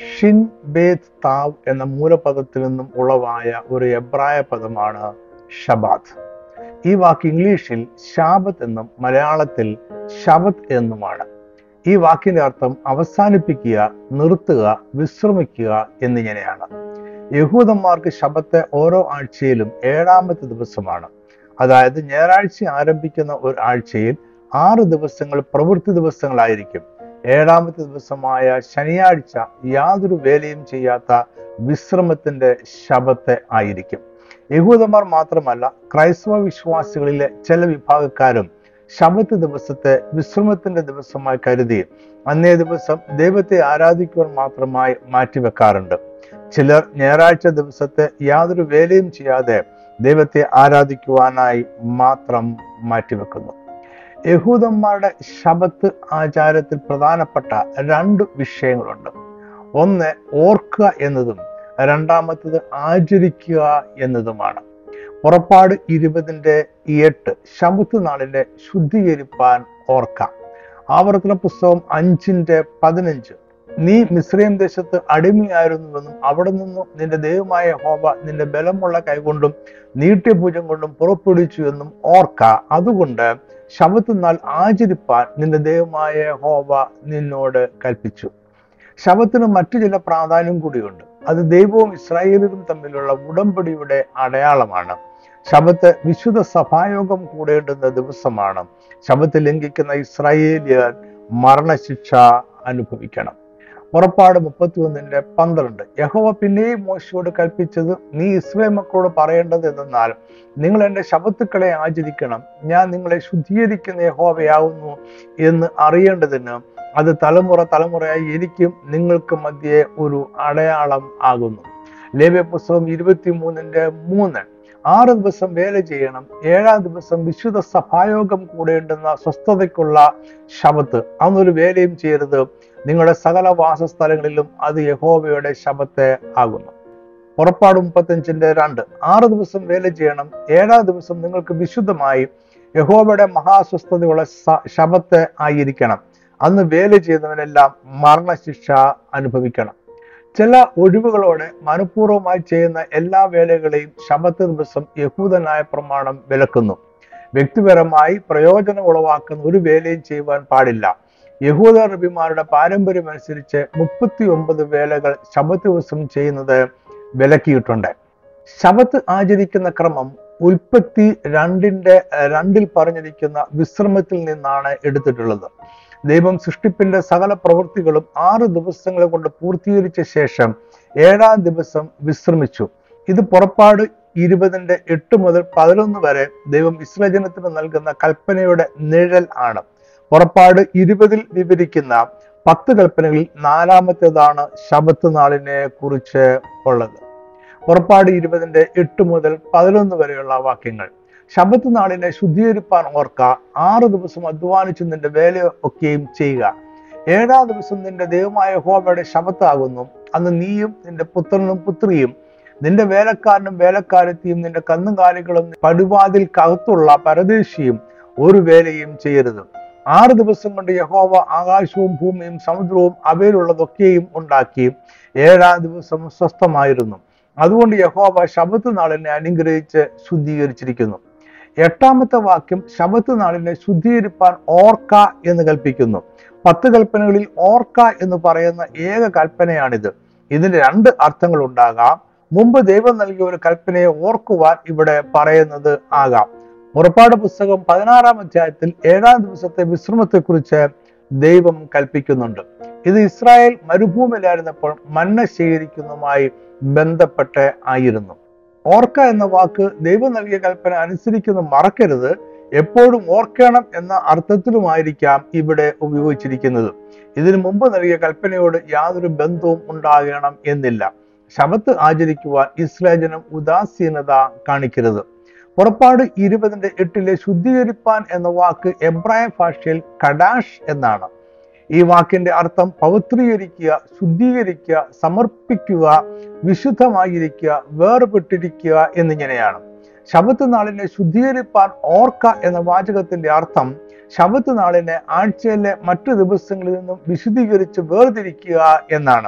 shin ബേത് താവ് എന്ന മൂലപദത്തിൽ നിന്നും ഉളവായ ഒരു എബ്രായ പദമാണ് ഷബാത്ത് ഈ വാക്ക് ഇംഗ്ലീഷിൽ ഷാബത്ത് എന്നും മലയാളത്തിൽ ശബത്ത് എന്നുമാണ് ഈ വാക്കിന്റെ അർത്ഥം അവസാനിപ്പിക്കുക നിർത്തുക വിശ്രമിക്കുക എന്നിങ്ങനെയാണ് യഹൂദന്മാർക്ക് ശബത്തെ ഓരോ ആഴ്ചയിലും ഏഴാമത്തെ ദിവസമാണ് അതായത് ഞായറാഴ്ച ആരംഭിക്കുന്ന ഒരു ആഴ്ചയിൽ ആറ് ദിവസങ്ങൾ പ്രവൃത്തി ദിവസങ്ങളായിരിക്കും ഏഴാമത്തെ ദിവസമായ ശനിയാഴ്ച യാതൊരു വേലയും ചെയ്യാത്ത വിശ്രമത്തിന്റെ ശബത്തെ ആയിരിക്കും യഹൂദന്മാർ മാത്രമല്ല ക്രൈസ്തവ വിശ്വാസികളിലെ ചില വിഭാഗക്കാരും ശബത്ത് ദിവസത്തെ വിശ്രമത്തിന്റെ ദിവസമായി കരുതി അന്നേ ദിവസം ദൈവത്തെ ആരാധിക്കുവാൻ മാത്രമായി മാറ്റിവെക്കാറുണ്ട് ചിലർ ഞായറാഴ്ച ദിവസത്തെ യാതൊരു വേലയും ചെയ്യാതെ ദൈവത്തെ ആരാധിക്കുവാനായി മാത്രം മാറ്റിവെക്കുന്നു യഹൂദന്മാരുടെ ശബത്ത് ആചാരത്തിൽ പ്രധാനപ്പെട്ട രണ്ട് വിഷയങ്ങളുണ്ട് ഒന്ന് ഓർക്കുക എന്നതും രണ്ടാമത്തത് ആചരിക്കുക എന്നതുമാണ് പുറപ്പാട് ഇരുപതിന്റെ എട്ട് ശബത്ത് നാളിനെ ശുദ്ധീകരിപ്പാൻ ഓർക്കാം ആവർത്തന പുസ്തകം അഞ്ചിന്റെ പതിനഞ്ച് നീ മിശ്രയം ദേശത്ത് അടിമയായിരുന്നുവെന്നും അവിടെ നിന്നും നിന്റെ ദൈവമായ ഹോബ നിന്റെ ബലമുള്ള കൈകൊണ്ടും നീട്ടിയ ഭുജം കൊണ്ടും പുറപ്പെടുവിച്ചു എന്നും ഓർക്ക അതുകൊണ്ട് ശബത്ത് നാൾ ആചരിപ്പാൻ നിന്റെ ദൈവമായ ഹോവ നിന്നോട് കൽപ്പിച്ചു ശബത്തിന് മറ്റു ചില പ്രാധാന്യം കൂടിയുണ്ട് അത് ദൈവവും ഇസ്രായേലും തമ്മിലുള്ള ഉടമ്പടിയുടെ അടയാളമാണ് ശബത്ത് വിശുദ്ധ സഭായോഗം കൂടേണ്ടുന്ന ദിവസമാണ് ശബത്ത് ലംഘിക്കുന്ന ഇസ്രായേലിയർ മരണശിക്ഷ അനുഭവിക്കണം പുറപ്പാട് മുപ്പത്തി ഒന്നിന്റെ പന്ത്രണ്ട് യഹോവ പിന്നെയും മോശയോട് കൽപ്പിച്ചത് നീ ഇസ്രായേൽ മക്കളോട് പറയേണ്ടത് എന്തെന്നാൽ നിങ്ങൾ എൻ്റെ ശബത്തുക്കളെ ആചരിക്കണം ഞാൻ നിങ്ങളെ ശുദ്ധീകരിക്കുന്ന യഹോവയാവുന്നു എന്ന് അറിയേണ്ടതിന് അത് തലമുറ തലമുറയായി എനിക്കും നിങ്ങൾക്ക് മധ്യേ ഒരു അടയാളം ആകുന്നു ലേവ്യ പുസ്തകം ഇരുപത്തി മൂന്നിന്റെ മൂന്ന് ആറ് ദിവസം വേല ചെയ്യണം ഏഴാം ദിവസം വിശുദ്ധ സഭായോഗം കൂടേണ്ടുന്ന സ്വസ്ഥതയ്ക്കുള്ള ശബത്ത് അന്നൊരു വേലയും ചെയ്യരുത് നിങ്ങളുടെ സകല വാസസ്ഥലങ്ങളിലും അത് യഹോവയുടെ ശബത്തെ ആകുന്നു പുറപ്പാട് മുപ്പത്തഞ്ചിന്റെ രണ്ട് ആറ് ദിവസം വേല ചെയ്യണം ഏഴാം ദിവസം നിങ്ങൾക്ക് വിശുദ്ധമായി യഹോവയുടെ മഹാസ്വസ്ഥതയുള്ള ശബത്തെ ആയിരിക്കണം അന്ന് വേല ചെയ്യുന്നവനെല്ലാം മരണശിക്ഷ അനുഭവിക്കണം ചില ഒഴിവുകളോടെ മനഃപൂർവ്വമായി ചെയ്യുന്ന എല്ലാ വേലകളെയും ശബത്ത് ദിവസം യഹൂദനായ പ്രമാണം വിലക്കുന്നു വ്യക്തിപരമായി പ്രയോജനം ഉളവാക്കുന്ന ഒരു വേലയും ചെയ്യുവാൻ പാടില്ല യഹൂദ റബിമാരുടെ പാരമ്പര്യം അനുസരിച്ച് മുപ്പത്തി ഒമ്പത് വേലകൾ ശബത്ത് ദിവസം ചെയ്യുന്നത് വിലക്കിയിട്ടുണ്ട് ശബത്ത് ആചരിക്കുന്ന ക്രമം ഉൽപ്പത്തി രണ്ടിന്റെ രണ്ടിൽ പറഞ്ഞിരിക്കുന്ന വിശ്രമത്തിൽ നിന്നാണ് എടുത്തിട്ടുള്ളത് ദൈവം സൃഷ്ടിപ്പിന്റെ സകല പ്രവൃത്തികളും ആറ് ദിവസങ്ങളെ കൊണ്ട് പൂർത്തീകരിച്ച ശേഷം ഏഴാം ദിവസം വിശ്രമിച്ചു ഇത് പുറപ്പാട് ഇരുപതിന്റെ എട്ട് മുതൽ പതിനൊന്ന് വരെ ദൈവം ഇസ്രജനത്തിന് നൽകുന്ന കൽപ്പനയുടെ നിഴൽ ആണ് പുറപ്പാട് ഇരുപതിൽ വിവരിക്കുന്ന പത്ത് കൽപ്പനകളിൽ നാലാമത്തേതാണ് ശബത്ത് നാളിനെ കുറിച്ച് ഉള്ളത് പുറപ്പാട് ഇരുപതിന്റെ എട്ട് മുതൽ പതിനൊന്ന് വരെയുള്ള വാക്യങ്ങൾ ശബത്ത് നാളിനെ ശുദ്ധീകരിപ്പാൻ ഓർക്ക ആറ് ദിവസം അധ്വാനിച്ച് നിന്റെ വേല ഒക്കെയും ചെയ്യുക ഏഴാം ദിവസം നിന്റെ ദൈവമായ ഹോമയുടെ ശബത്താകുന്നു അന്ന് നീയും നിന്റെ പുത്രനും പുത്രിയും നിന്റെ വേലക്കാരനും വേലക്കാരത്തിയും നിന്റെ കന്നുകാലികളും പടിവാതിൽക്കകത്തുള്ള പരദേശിയും ഒരു വേലയും ചെയ്യരുത് ആറ് ദിവസം കൊണ്ട് യഹോവ ആകാശവും ഭൂമിയും സമുദ്രവും അവയിലുള്ളതൊക്കെയും ഉണ്ടാക്കി ഏഴാം ദിവസം സ്വസ്ഥമായിരുന്നു അതുകൊണ്ട് യഹോവ ശബത്ത് നാളിനെ അനുഗ്രഹിച്ച് ശുദ്ധീകരിച്ചിരിക്കുന്നു എട്ടാമത്തെ വാക്യം ശബത്ത് നാളിനെ ശുദ്ധീകരിപ്പാൻ ഓർക്ക എന്ന് കൽപ്പിക്കുന്നു പത്ത് കൽപ്പനകളിൽ ഓർക്ക എന്ന് പറയുന്ന ഏക കൽപ്പനയാണിത് ഇതിന് രണ്ട് അർത്ഥങ്ങൾ ഉണ്ടാകാം മുമ്പ് ദൈവം നൽകിയ ഒരു കൽപ്പനയെ ഓർക്കുവാൻ ഇവിടെ പറയുന്നത് ആകാം പുറപ്പാട് പുസ്തകം പതിനാറാം അധ്യായത്തിൽ ഏഴാം ദിവസത്തെ വിശ്രമത്തെക്കുറിച്ച് ദൈവം കൽപ്പിക്കുന്നുണ്ട് ഇത് ഇസ്രായേൽ മരുഭൂമിയിലായിരുന്നപ്പോൾ മന്ന ശേഖരിക്കുന്നതുമായി ബന്ധപ്പെട്ട് ആയിരുന്നു ഓർക്ക എന്ന വാക്ക് ദൈവം നൽകിയ കൽപ്പന അനുസരിക്കുന്ന മറക്കരുത് എപ്പോഴും ഓർക്കണം എന്ന അർത്ഥത്തിലുമായിരിക്കാം ഇവിടെ ഉപയോഗിച്ചിരിക്കുന്നത് ഇതിനു മുമ്പ് നൽകിയ കൽപ്പനയോട് യാതൊരു ബന്ധവും ഉണ്ടാകണം എന്നില്ല ശബത്ത് ആചരിക്കുവാൻ ഇസ്രായേജനം ഉദാസീനത കാണിക്കരുത് പുറപ്പാട് ഇരുപതിന്റെ എട്ടിലെ ശുദ്ധീകരിപ്പാൻ എന്ന വാക്ക് എബ്രായ ഭാഷയിൽ കഡാഷ് എന്നാണ് ഈ വാക്കിന്റെ അർത്ഥം പവിത്രീകരിക്കുക ശുദ്ധീകരിക്കുക സമർപ്പിക്കുക വിശുദ്ധമായിരിക്കുക വേർപെട്ടിരിക്കുക എന്നിങ്ങനെയാണ് ശബത്ത് നാളിനെ ശുദ്ധീകരിപ്പാൻ ഓർക്ക എന്ന വാചകത്തിന്റെ അർത്ഥം ശബത്ത് നാളിനെ ആഴ്ചയിലെ മറ്റു ദിവസങ്ങളിൽ നിന്നും വിശുദ്ധീകരിച്ച് വേർതിരിക്കുക എന്നാണ്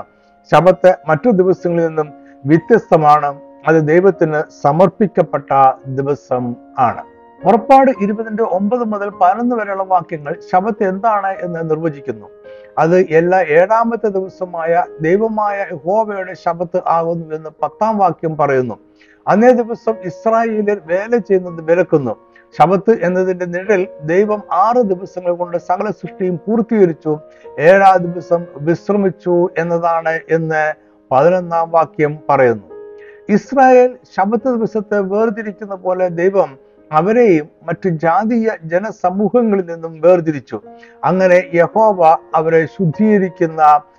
ശബത്ത് മറ്റു ദിവസങ്ങളിൽ നിന്നും വ്യത്യസ്തമാണ് അത് ദൈവത്തിന് സമർപ്പിക്കപ്പെട്ട ദിവസം ആണ് പുറപ്പാട് ഇരുപതിന്റെ ഒമ്പത് മുതൽ പതിനൊന്ന് വരെയുള്ള വാക്യങ്ങൾ ശബത്ത് എന്താണ് എന്ന് നിർവചിക്കുന്നു അത് എല്ലാ ഏഴാമത്തെ ദിവസമായ ദൈവമായ യഹോവയുടെ ശബത്ത് ആകുന്നു എന്ന് പത്താം വാക്യം പറയുന്നു അന്നേ ദിവസം ഇസ്രായേലിൽ വേല ചെയ്യുന്നത് വിലക്കുന്നു ശബത്ത് എന്നതിന്റെ നിഴൽ ദൈവം ആറ് ദിവസങ്ങൾ കൊണ്ട് സകല സൃഷ്ടിയും പൂർത്തീകരിച്ചു ഏഴാം ദിവസം വിശ്രമിച്ചു എന്നതാണ് എന്ന് പതിനൊന്നാം വാക്യം പറയുന്നു ഇസ്രായേൽ ശബത്ത് ദിവസത്തെ വേർതിരിക്കുന്ന പോലെ ദൈവം അവരെയും മറ്റു ജാതീയ ജനസമൂഹങ്ങളിൽ നിന്നും വേർതിരിച്ചു അങ്ങനെ യഹോവ അവരെ ശുദ്ധീകരിക്കുന്ന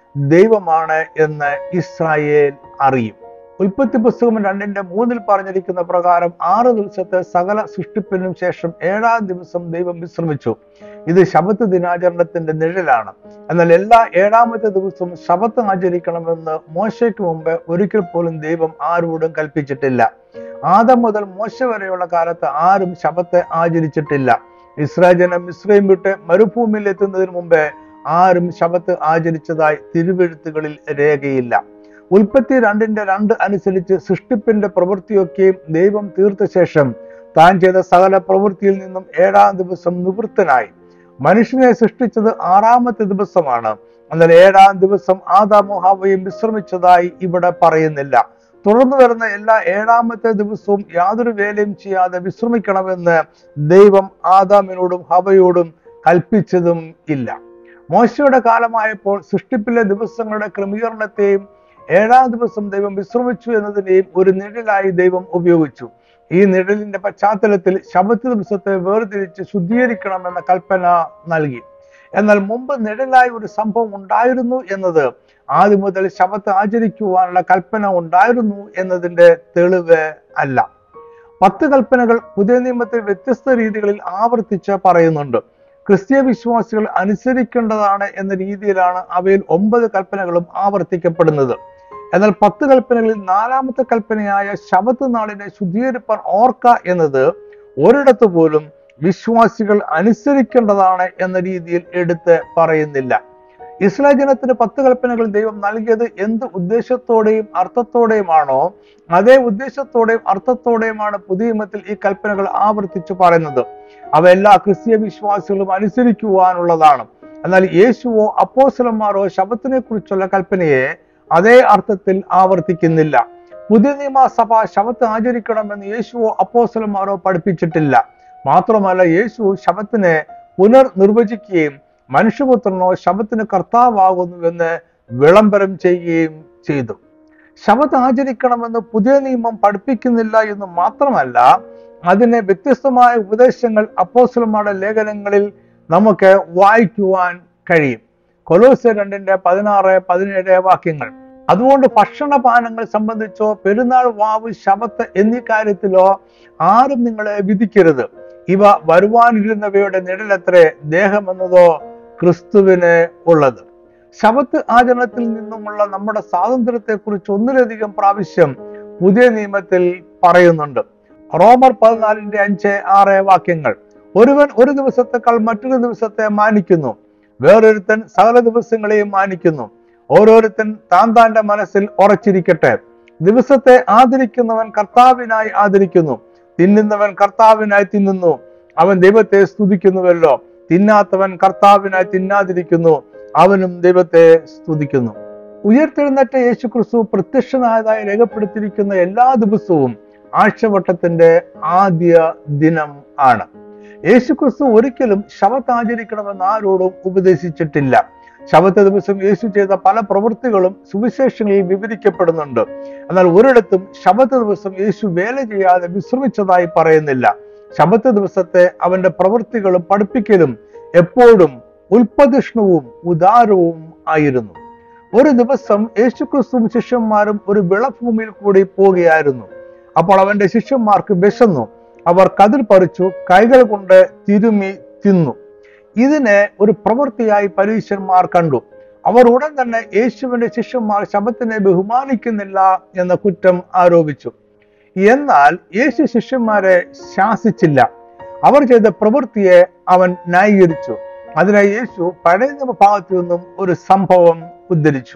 ദൈവമാണ് എന്ന് ഇസ്രായേൽ അറിയും ഉൽപ്പത്തി പുസ്തകം രണ്ടിന്റെ മൂന്നിൽ പറഞ്ഞിരിക്കുന്ന പ്രകാരം ആറ് ദിവസത്തെ സകല സൃഷ്ടിപ്പിനും ശേഷം ഏഴാം ദിവസം ദൈവം വിശ്രമിച്ചു ഇത് ശബത്ത് ദിനാചരണത്തിന്റെ നിഴലാണ് എന്നാൽ എല്ലാ ഏഴാമത്തെ ദിവസവും ശബത്ത് ആചരിക്കണമെന്ന് മോശയ്ക്ക് മുമ്പ് ഒരിക്കൽ പോലും ദൈവം ആരോടും കൽപ്പിച്ചിട്ടില്ല ആദം മുതൽ മോശ വരെയുള്ള കാലത്ത് ആരും ശബത്തെ ആചരിച്ചിട്ടില്ല ഇസ്രായേൽ ജനം മിശ്രയും വിട്ട് മരുഭൂമിയിൽ എത്തുന്നതിന് മുമ്പേ ആരും ശബത്ത് ആചരിച്ചതായി തിരുവെഴുത്തുകളിൽ രേഖയില്ല ഉൽപ്പത്തി രണ്ടിന്റെ രണ്ട് അനുസരിച്ച് സൃഷ്ടിപ്പിന്റെ പ്രവൃത്തിയൊക്കെയും ദൈവം തീർത്ത ശേഷം താൻ ചെയ്ത സകല പ്രവൃത്തിയിൽ നിന്നും ഏഴാം ദിവസം നിവൃത്തനായി മനുഷ്യനെ സൃഷ്ടിച്ചത് ആറാമത്തെ ദിവസമാണ് എന്നാൽ ഏഴാം ദിവസം ആദാമോ ഹവയും വിശ്രമിച്ചതായി ഇവിടെ പറയുന്നില്ല തുടർന്നു വരുന്ന എല്ലാ ഏഴാമത്തെ ദിവസവും യാതൊരു വേലയും ചെയ്യാതെ വിശ്രമിക്കണമെന്ന് ദൈവം ആദാമിനോടും ഹവയോടും കൽപ്പിച്ചതും ഇല്ല മോശയുടെ കാലമായപ്പോൾ സൃഷ്ടിപ്പിലെ ദിവസങ്ങളുടെ ക്രമീകരണത്തെയും ഏഴാം ദിവസം ദൈവം വിശ്രമിച്ചു എന്നതിനെയും ഒരു നിഴലായി ദൈവം ഉപയോഗിച്ചു ഈ നിഴലിന്റെ പശ്ചാത്തലത്തിൽ ശബത്ത് ദിവസത്തെ വേർതിരിച്ച് ശുദ്ധീകരിക്കണമെന്ന കൽപ്പന നൽകി എന്നാൽ മുമ്പ് നിഴലായി ഒരു സംഭവം ഉണ്ടായിരുന്നു എന്നത് ആദ്യം മുതൽ ശബത്ത് ആചരിക്കുവാനുള്ള കൽപ്പന ഉണ്ടായിരുന്നു എന്നതിന്റെ തെളിവ് അല്ല പത്ത് കൽപ്പനകൾ പുതിയ നിയമത്തിൽ വ്യത്യസ്ത രീതികളിൽ ആവർത്തിച്ച് പറയുന്നുണ്ട് ക്രിസ്തീയ വിശ്വാസികൾ അനുസരിക്കേണ്ടതാണ് എന്ന രീതിയിലാണ് അവയിൽ ഒമ്പത് കൽപ്പനകളും ആവർത്തിക്കപ്പെടുന്നത് എന്നാൽ പത്ത് കൽപ്പനകളിൽ നാലാമത്തെ കൽപ്പനയായ ശബത്ത് നാളിനെ ശുദ്ധീകരിപ്പാൻ ഓർക്ക എന്നത് ഒരിടത്ത് പോലും വിശ്വാസികൾ അനുസരിക്കേണ്ടതാണ് എന്ന രീതിയിൽ എടുത്ത് പറയുന്നില്ല ഇസ്രായേൽ ജനത്തിന് പത്ത് കൽപ്പനകൾ ദൈവം നൽകിയത് എന്ത് ഉദ്ദേശത്തോടെയും അർത്ഥത്തോടെയുമാണോ അതേ ഉദ്ദേശത്തോടെയും അർത്ഥത്തോടെയുമാണ് പുതിയ നിയമത്തിൽ ഈ കൽപ്പനകൾ ആവർത്തിച്ചു പറയുന്നത് അവ എല്ലാ ക്രിസ്തീയ വിശ്വാസികളും അനുസരിക്കുവാനുള്ളതാണ് എന്നാൽ യേശുവോ അപ്പോസലന്മാരോ ശബത്തിനെ കുറിച്ചുള്ള കൽപ്പനയെ അതേ അർത്ഥത്തിൽ ആവർത്തിക്കുന്നില്ല പുതിയ നിയമസഭ ശബത്ത് ആചരിക്കണമെന്ന് യേശുവോ അപ്പോസലന്മാരോ പഠിപ്പിച്ചിട്ടില്ല മാത്രമല്ല യേശു ശബത്തിനെ പുനർ നിർവചിക്കുകയും മനുഷ്യപുത്രനോ ശബത്തിന് കർത്താവാകുന്നുവെന്ന് വിളംബരം ചെയ്യുകയും ചെയ്തു ശബത്ത് ആചരിക്കണമെന്ന് പുതിയ നിയമം പഠിപ്പിക്കുന്നില്ല എന്ന് മാത്രമല്ല അതിന് വ്യത്യസ്തമായ ഉപദേശങ്ങൾ അപ്പോസ്ലന്മാരുടെ ലേഖനങ്ങളിൽ നമുക്ക് വായിക്കുവാൻ കഴിയും കൊലോസ് രണ്ടിന്റെ പതിനാറ് പതിനേഴ് വാക്യങ്ങൾ അതുകൊണ്ട് ഭക്ഷണപാനങ്ങൾ സംബന്ധിച്ചോ പെരുന്നാൾ വാവ് ശബത്ത് എന്നീ കാര്യത്തിലോ ആരും നിങ്ങളെ വിധിക്കരുത് ഇവ വരുവാനിരുന്നവയുടെ നിഴലത്രേ ദേഹമെന്നതോ ക്രിസ്തുവിന് ഉള്ളത് ശബത്ത് ആചരണത്തിൽ നിന്നുമുള്ള നമ്മുടെ സ്വാതന്ത്ര്യത്തെക്കുറിച്ച് ഒന്നിലധികം പ്രാവശ്യം പുതിയ നിയമത്തിൽ പറയുന്നുണ്ട് റോമർ പതിനാലിന്റെ അഞ്ച് ആറ് വാക്യങ്ങൾ ഒരുവൻ ഒരു ദിവസത്തെക്കാൾ മറ്റൊരു ദിവസത്തെ മാനിക്കുന്നു വേറൊരുത്തൻ സകല ദിവസങ്ങളെയും മാനിക്കുന്നു ഓരോരുത്തൻ താൻ താന്റെ മനസ്സിൽ ഉറച്ചിരിക്കട്ടെ ദിവസത്തെ ആദരിക്കുന്നവൻ കർത്താവിനായി ആദരിക്കുന്നു തിന്നുന്നവൻ കർത്താവിനായി തിന്നുന്നു അവൻ ദൈവത്തെ സ്തുതിക്കുന്നുവല്ലോ തിന്നാത്തവൻ കർത്താവിനായി തിന്നാതിരിക്കുന്നു അവനും ദൈവത്തെ സ്തുതിക്കുന്നു ഉയർത്തെഴുന്നേറ്റ യേശു ക്രിസ്തു പ്രത്യക്ഷനായതായി രേഖപ്പെടുത്തിയിരിക്കുന്ന എല്ലാ ദിവസവും ആഴ്ചവട്ടത്തിന്റെ ആദ്യ ദിനം ആണ് യേശു ക്രിസ്തു ഒരിക്കലും ശവത്ത് ആചരിക്കണമെന്ന് ആരോടും ഉപദേശിച്ചിട്ടില്ല ശബത്ത് ദിവസം യേശു ചെയ്ത പല പ്രവൃത്തികളും സുവിശേഷങ്ങളിൽ വിവരിക്കപ്പെടുന്നുണ്ട് എന്നാൽ ഒരിടത്തും ശബത്ത് ദിവസം യേശു വേല ചെയ്യാതെ വിശ്രമിച്ചതായി പറയുന്നില്ല ശബത്ത് ദിവസത്തെ അവന്റെ പ്രവൃത്തികളും പഠിപ്പിക്കലും എപ്പോഴും ഉൽപ്പതിഷ്ണുവും ഉദാരവും ആയിരുന്നു ഒരു ദിവസം യേശുക്രിസ്തുവും ശിഷ്യന്മാരും ഒരു വിളഭൂമിയിൽ കൂടി പോവുകയായിരുന്നു അപ്പോൾ അവന്റെ ശിഷ്യന്മാർക്ക് വിശന്നു അവർ കതിർ പറിച്ചു കൈകൾ കൊണ്ട് തിരുമി തിന്നു ഇതിനെ ഒരു പ്രവൃത്തിയായി പരീശന്മാർ കണ്ടു അവർ ഉടൻ തന്നെ യേശുവിന്റെ ശിഷ്യന്മാർ ശബത്തിനെ ബഹുമാനിക്കുന്നില്ല എന്ന കുറ്റം ആരോപിച്ചു എന്നാൽ യേശു ശിഷ്യന്മാരെ ശാസിച്ചില്ല അവർ ചെയ്ത പ്രവൃത്തിയെ അവൻ ന്യായീകരിച്ചു അതിനായി യേശു പഴയ നിയമഭാഗത്തു നിന്നും ഒരു സംഭവം ഉദ്ധരിച്ചു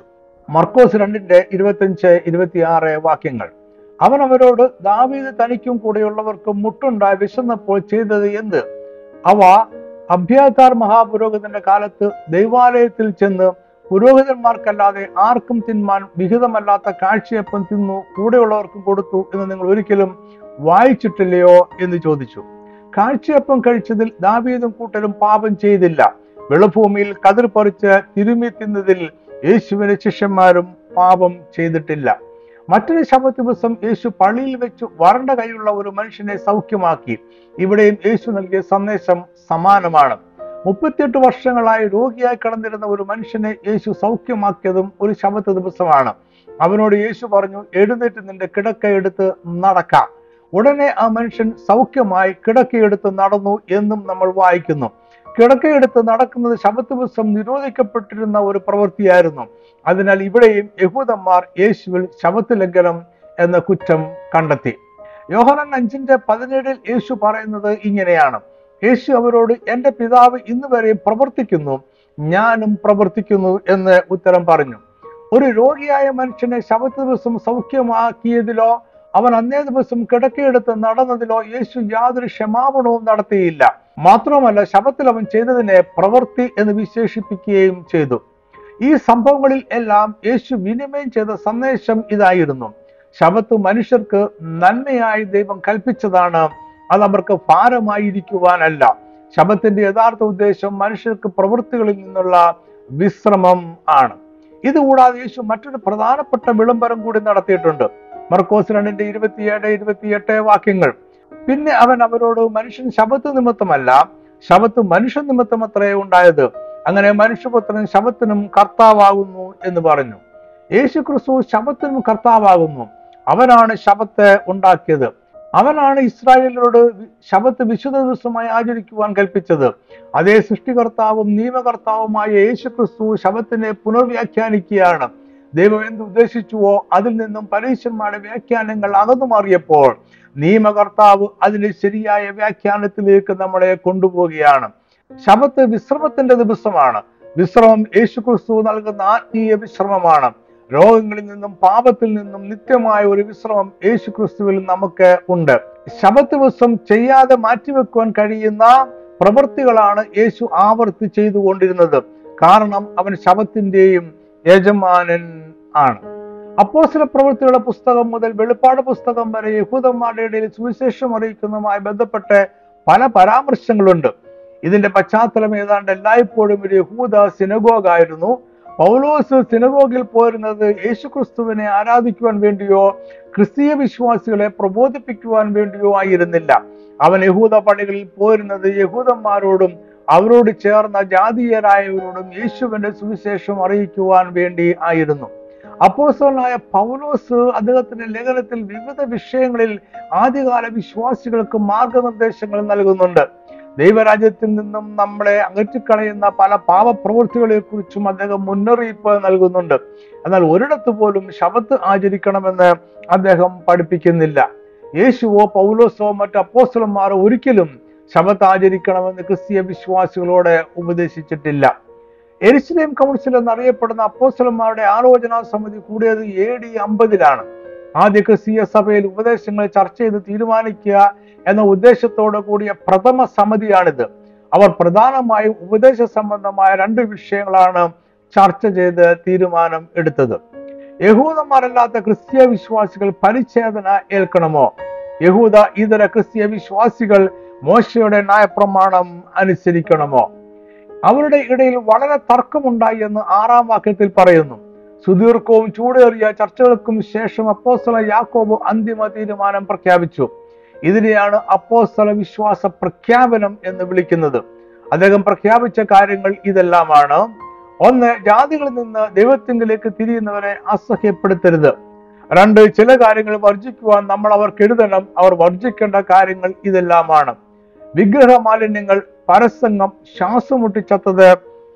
മർക്കോസ് രണ്ടിന്റെ ഇരുപത്തിയഞ്ച് ഇരുപത്തിയാറ് വാക്യങ്ങൾ അവൻ അവരോട് ദാവീദ് തനിക്കും കൂടെയുള്ളവർക്കും മുട്ടുണ്ടായി വിശന്നപ്പോൾ ചെയ്തത് എന്ത് അവ അഭ്യാതാർ മഹാപുരോഹിതന്റെ കാലത്ത് ദൈവാലയത്തിൽ ചെന്ന് പുരോഹിതന്മാർക്കല്ലാതെ ആർക്കും തിന്മാൻ വിഹിതമല്ലാത്ത കാഴ്ചയപ്പം തിന്നു കൂടെയുള്ളവർക്കും കൊടുത്തു എന്ന് നിങ്ങൾ ഒരിക്കലും വായിച്ചിട്ടില്ലയോ എന്ന് ചോദിച്ചു കാഴ്ചയപ്പം കഴിച്ചതിൽ ദാവീദും കൂട്ടരും പാപം ചെയ്തില്ല വെളുഭൂമിയിൽ കതിർ പറിച്ച് തിരുമി തിന്നതിൽ യേശുവിന്റെ ശിഷ്യന്മാരും പാപം ചെയ്തിട്ടില്ല മറ്റൊരു ശബ ദിവസം യേശു പള്ളിയിൽ വെച്ച് വരണ്ട കൈയുള്ള ഒരു മനുഷ്യനെ സൗഖ്യമാക്കി ഇവിടെയും യേശു നൽകിയ സന്ദേശം സമാനമാണ് മുപ്പത്തിയെട്ട് വർഷങ്ങളായി രോഗിയായി കിടന്നിരുന്ന ഒരു മനുഷ്യനെ യേശു സൗഖ്യമാക്കിയതും ഒരു ശബത്ത് ദിവസമാണ് അവനോട് യേശു പറഞ്ഞു എഴുന്നേറ്റ് നിന്റെ കിടക്ക എടുത്ത് നടക്കാം ഉടനെ ആ മനുഷ്യൻ സൗഖ്യമായി കിടക്കയെടുത്ത് നടന്നു എന്നും നമ്മൾ വായിക്കുന്നു കിടക്കയെടുത്ത് നടക്കുന്നത് ശബത്ത് ദിവസം നിരോധിക്കപ്പെട്ടിരുന്ന ഒരു പ്രവൃത്തിയായിരുന്നു അതിനാൽ ഇവിടെയും യഹൂദന്മാർ യേശുവിൽ ശബത്ത് ലംഘനം എന്ന കുറ്റം കണ്ടെത്തി യോഹനൻ അഞ്ചിന്റെ പതിനേഴിൽ യേശു പറയുന്നത് ഇങ്ങനെയാണ് യേശു അവരോട് എന്റെ പിതാവ് ഇന്ന് വരെ പ്രവർത്തിക്കുന്നു ഞാനും പ്രവർത്തിക്കുന്നു എന്ന് ഉത്തരം പറഞ്ഞു ഒരു രോഗിയായ മനുഷ്യനെ ശബത്ത് ദിവസം സൗഖ്യമാക്കിയതിലോ അവൻ അന്നേ ദിവസം കിടക്കയെടുത്ത് നടന്നതിലോ യേശു യാതൊരു ക്ഷമാപണവും നടത്തിയില്ല മാത്രമല്ല ശബത്തിൽ അവൻ ചെയ്തതിനെ പ്രവൃത്തി എന്ന് വിശേഷിപ്പിക്കുകയും ചെയ്തു ഈ സംഭവങ്ങളിൽ എല്ലാം യേശു വിനിമയം ചെയ്ത സന്ദേശം ഇതായിരുന്നു ശബത്ത് മനുഷ്യർക്ക് നന്മയായി ദൈവം കൽപ്പിച്ചതാണ് അത് അവർക്ക് ഭാരമായിരിക്കുവാനല്ല ശബത്തിന്റെ യഥാർത്ഥ ഉദ്ദേശം മനുഷ്യർക്ക് പ്രവൃത്തികളിൽ നിന്നുള്ള വിശ്രമം ആണ് ഇതുകൂടാതെ യേശു മറ്റൊരു പ്രധാനപ്പെട്ട വിളംബരം കൂടി നടത്തിയിട്ടുണ്ട് മർക്കോസ് രണ്ടിന്റെ ഇരുപത്തിയേഴ് ഇരുപത്തിയെട്ട് വാക്യങ്ങൾ പിന്നെ അവൻ അവരോട് മനുഷ്യൻ ശബത്ത് നിമിത്തമല്ല ശബത്ത് മനുഷ്യ നിമിത്തം അത്രേ ഉണ്ടായത് അങ്ങനെ മനുഷ്യപുത്രൻ ശബത്തിനും കർത്താവാകുന്നു എന്ന് പറഞ്ഞു യേശു ക്രിസ്തു ശബത്തിനും കർത്താവാകുന്നു അവനാണ് ശബത്ത് ഉണ്ടാക്കിയത് അവനാണ് ഇസ്രായേലരോട് ശബത്ത് വിശുദ്ധ ദിവസമായി ആചരിക്കുവാൻ കൽപ്പിച്ചത് അതേ സൃഷ്ടികർത്താവും നിയമകർത്താവുമായ യേശു ക്രിസ്തു ശബത്തിനെ പുനർവ്യാഖ്യാനിക്കുകയാണ് ദൈവം എന്ത് ഉദ്ദേശിച്ചുവോ അതിൽ നിന്നും പരീക്ഷന്മാരുടെ വ്യാഖ്യാനങ്ങൾ അകന്നു മാറിയപ്പോൾ നിയമകർത്താവ് അതിന്റെ ശരിയായ വ്യാഖ്യാനത്തിലേക്ക് നമ്മളെ കൊണ്ടുപോവുകയാണ് ശബത്ത് വിശ്രമത്തിന്റെ ദിവസമാണ് വിശ്രമം യേശു ക്രിസ്തു നൽകുന്ന ആത്മീയ വിശ്രമമാണ് രോഗങ്ങളിൽ നിന്നും പാപത്തിൽ നിന്നും നിത്യമായ ഒരു വിശ്രമം യേശു ക്രിസ്തുവിൽ നമുക്ക് ഉണ്ട് ശബത്ത് ദിവസം ചെയ്യാതെ മാറ്റിവെക്കുവാൻ കഴിയുന്ന പ്രവൃത്തികളാണ് യേശു ആവർത്തി ചെയ്തുകൊണ്ടിരുന്നത് കാരണം അവൻ ശബത്തിന്റെയും യജമാനൻ ആണ് അപ്പോസ്തല പ്രവൃത്തികളുടെ പുസ്തകം മുതൽ വെളിപ്പാട് പുസ്തകം വരെ യഹൂദന്മാരുടെ ഇടയിൽ സുവിശേഷം അറിയിക്കുന്നതുമായി ബന്ധപ്പെട്ട് പല പരാമർശങ്ങളുണ്ട് ഇതിന്റെ പശ്ചാത്തലം ഏതാണ്ട് എല്ലായ്പ്പോഴും ഒരു യഹൂദ സിനഗോഗായിരുന്നു പൗലോസ് സിനഗോഗിൽ പോരുന്നത് യേശുക്രിസ്തുവിനെ ആരാധിക്കുവാൻ വേണ്ടിയോ ക്രിസ്തീയ വിശ്വാസികളെ പ്രബോധിപ്പിക്കുവാൻ വേണ്ടിയോ ആയിരുന്നില്ല അവൻ യഹൂദ പള്ളികളിൽ പോരുന്നത് യഹൂദന്മാരോടും അവരോട് ചേർന്ന ജാതീയരായവരോടും യേശുവിന്റെ സുവിശേഷം അറിയിക്കുവാൻ വേണ്ടി ആയിരുന്നു അപ്പോസ്തലനായ പൗലോസ് അദ്ദേഹത്തിന്റെ ലേഖനത്തിൽ വിവിധ വിഷയങ്ങളിൽ ആദ്യകാല വിശ്വാസികൾക്ക് മാർഗനിർദ്ദേശങ്ങൾ നൽകുന്നുണ്ട് ദൈവരാജ്യത്തിൽ നിന്നും നമ്മളെ അകറ്റിക്കളയുന്ന പല പാപപ്രവൃത്തികളെ കുറിച്ചും അദ്ദേഹം മുന്നറിയിപ്പ് നൽകുന്നുണ്ട് എന്നാൽ ഒരിടത്ത് പോലും ശബത്ത് ആചരിക്കണമെന്ന് അദ്ദേഹം പഠിപ്പിക്കുന്നില്ല യേശുവോ പൗലോസോ മറ്റ് അപ്പോസ്റ്റലന്മാരോ ഒരിക്കലും ശബത്ത് ആചരിക്കണമെന്ന് ക്രിസ്തീയ വിശ്വാസികളോട് ഉപദേശിച്ചിട്ടില്ല എരിശിലേം കൗൺസിൽ എന്നറിയപ്പെടുന്ന അപ്പോസ്റ്റലന്മാരുടെ ആലോചനാ സമിതി കൂടിയത് എ ഡി അമ്പതിലാണ് ആദ്യ ക്രിസ്തീയ സഭയിൽ ഉപദേശങ്ങൾ ചർച്ച ചെയ്ത് തീരുമാനിക്കുക എന്ന ഉദ്ദേശത്തോടു കൂടിയ പ്രഥമ സമിതിയാണിത് അവർ പ്രധാനമായും ഉപദേശ സംബന്ധമായ രണ്ട് വിഷയങ്ങളാണ് ചർച്ച ചെയ്ത് തീരുമാനം എടുത്തത് യഹൂദന്മാരല്ലാത്ത ക്രിസ്തീയ വിശ്വാസികൾ പരിച്ഛേദന ഏൽക്കണമോ യഹൂദ ഇതര ക്രിസ്തീയ വിശ്വാസികൾ മോശയുടെ ന്യായപ്രമാണം അനുസരിക്കണമോ അവരുടെ ഇടയിൽ വളരെ തർക്കമുണ്ടായി എന്ന് ആറാം വാക്യത്തിൽ പറയുന്നു സുദീർഘവും ചൂടേറിയ ചർച്ചകൾക്കും ശേഷം അപ്പോസ്തല യാക്കോബ് അന്തിമ തീരുമാനം പ്രഖ്യാപിച്ചു ഇതിനെയാണ് അപ്പോസ്തല വിശ്വാസ പ്രഖ്യാപനം എന്ന് വിളിക്കുന്നത് അദ്ദേഹം പ്രഖ്യാപിച്ച കാര്യങ്ങൾ ഇതെല്ലാമാണ് ഒന്ന് ജാതികളിൽ നിന്ന് ദൈവത്തിങ്കിലേക്ക് തിരിയുന്നവരെ അസഹ്യപ്പെടുത്തരുത് രണ്ട് ചില കാര്യങ്ങൾ വർജിക്കുവാൻ നമ്മൾ അവർക്ക് എഴുതണം അവർ വർജിക്കേണ്ട കാര്യങ്ങൾ ഇതെല്ലാമാണ് വിഗ്രഹ മാലിന്യങ്ങൾ പരസംഗം ശ്വാസം മുട്ടിച്ചത്തത്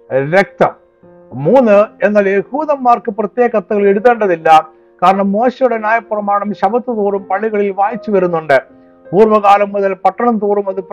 രക്തം മൂന്ന് എന്നാൽ യഹൂദന്മാർക്ക് പ്രത്യേക കത്തുകൾ എഴുതേണ്ടതില്ല കാരണം മോശയുടെ ന്യായപ്രമാണം ശബത്ത് തോറും പള്ളികളിൽ വായിച്ചു വരുന്നുണ്ട് പൂർവ്വകാലം മുതൽ പട്ടണം തോറും അത്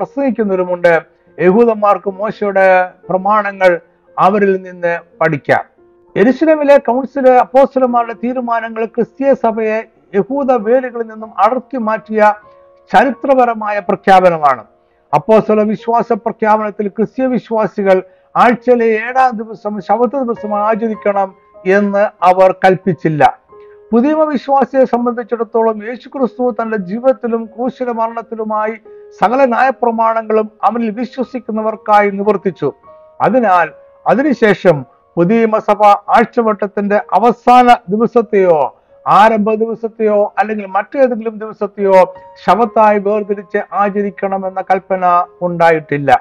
പ്രസംഗിക്കുന്നവരുമുണ്ട് യഹൂദന്മാർക്ക് മോശയുടെ പ്രമാണങ്ങൾ അവരിൽ നിന്ന് പഠിക്കാം എരുശലമിലെ കൗൺസില് അപ്പോസ്റ്റലന്മാരുടെ തീരുമാനങ്ങൾ ക്രിസ്തീയ സഭയെ യഹൂദ വേരുകളിൽ നിന്നും അടർത്തി മാറ്റിയ ചരിത്രപരമായ പ്രഖ്യാപനമാണ് അപ്പോസ്തല വിശ്വാസ പ്രഖ്യാപനത്തിൽ ക്രിസ്തീയ വിശ്വാസികൾ ആഴ്ചയിലെ ഏഴാം ദിവസം ശബത്ത് ദിവസം ആചരിക്കണം എന്ന് അവർ കൽപ്പിച്ചില്ല പുതിയ വിശ്വാസിയെ സംബന്ധിച്ചിടത്തോളം യേശുക്രിസ്തു തന്റെ ജീവിതത്തിലും ക്രൂശില മരണത്തിലുമായി സകല ന്യായപ്രമാണങ്ങളും അവനിൽ വിശ്വസിക്കുന്നവർക്കായി നിവർത്തിച്ചു അതിനാൽ അതിനുശേഷം പുതിയ സഭ ആഴ്ചവട്ടത്തിന്റെ അവസാന ദിവസത്തെയോ ആരംഭ ദിവസത്തെയോ അല്ലെങ്കിൽ മറ്റേതെങ്കിലും ദിവസത്തെയോ ശവത്തായി വേർതിരിച്ച് ആചരിക്കണമെന്ന കൽപ്പന ഉണ്ടായിട്ടില്ല